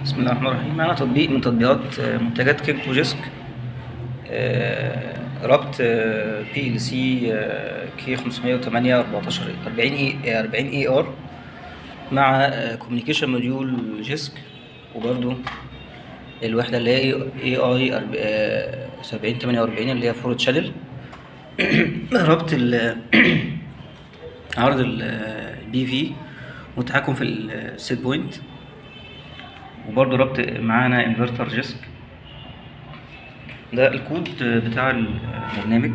بسم الله الرحمن الرحيم معانا تطبيق من تطبيقات آه، منتجات كينكو جيسك آه، ربط بي ال سي كي 508 14 40 اي 40 اي ار مع كوميونيكيشن موديول جيسك وبرده الوحدة اللي هي اي اي 70 48 اللي هي فور تشانل ربط ال عرض البي في والتحكم في السيت بوينت وبرضه ربط معانا انفرتر جيسك ده الكود بتاع البرنامج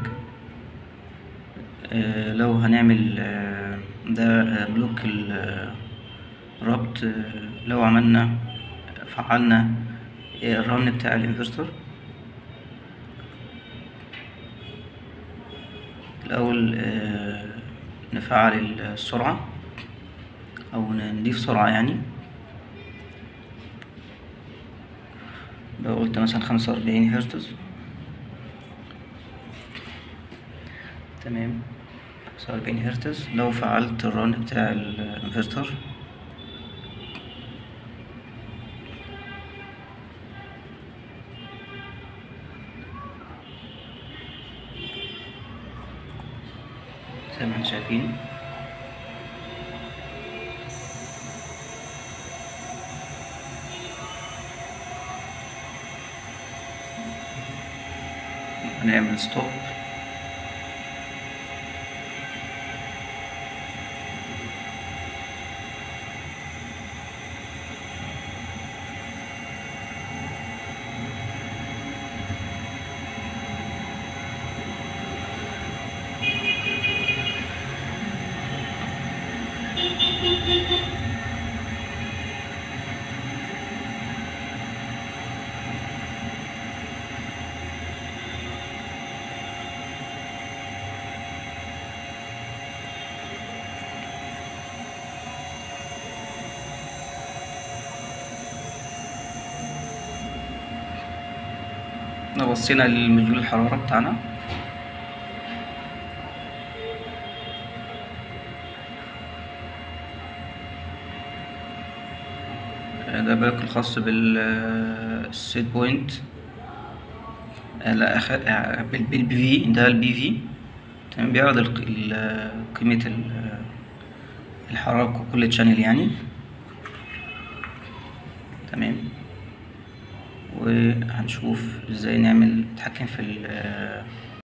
آه، لو هنعمل آه، ده بلوك الربط آه، لو عملنا فعلنا الرن بتاع الانفرتر الأول نفعل السرعة أو نضيف سرعة يعني لو قلت مثلا خمسة وأربعين هرتز تمام خمسة وأربعين هرتز لو فعلت الرن بتاع الانفرتر زي ما احنا شايفين هنعمل ستوب احنا بصينا لمديول الحرارة بتاعنا ده بالك الخاص بالسيت بوينت لا أخ... بالبي في ده البي في تمام بيعرض ال- ال- قيمة ال- الحرارة كل تشانل يعني تمام وهنشوف ازاي نعمل نتحكم في ال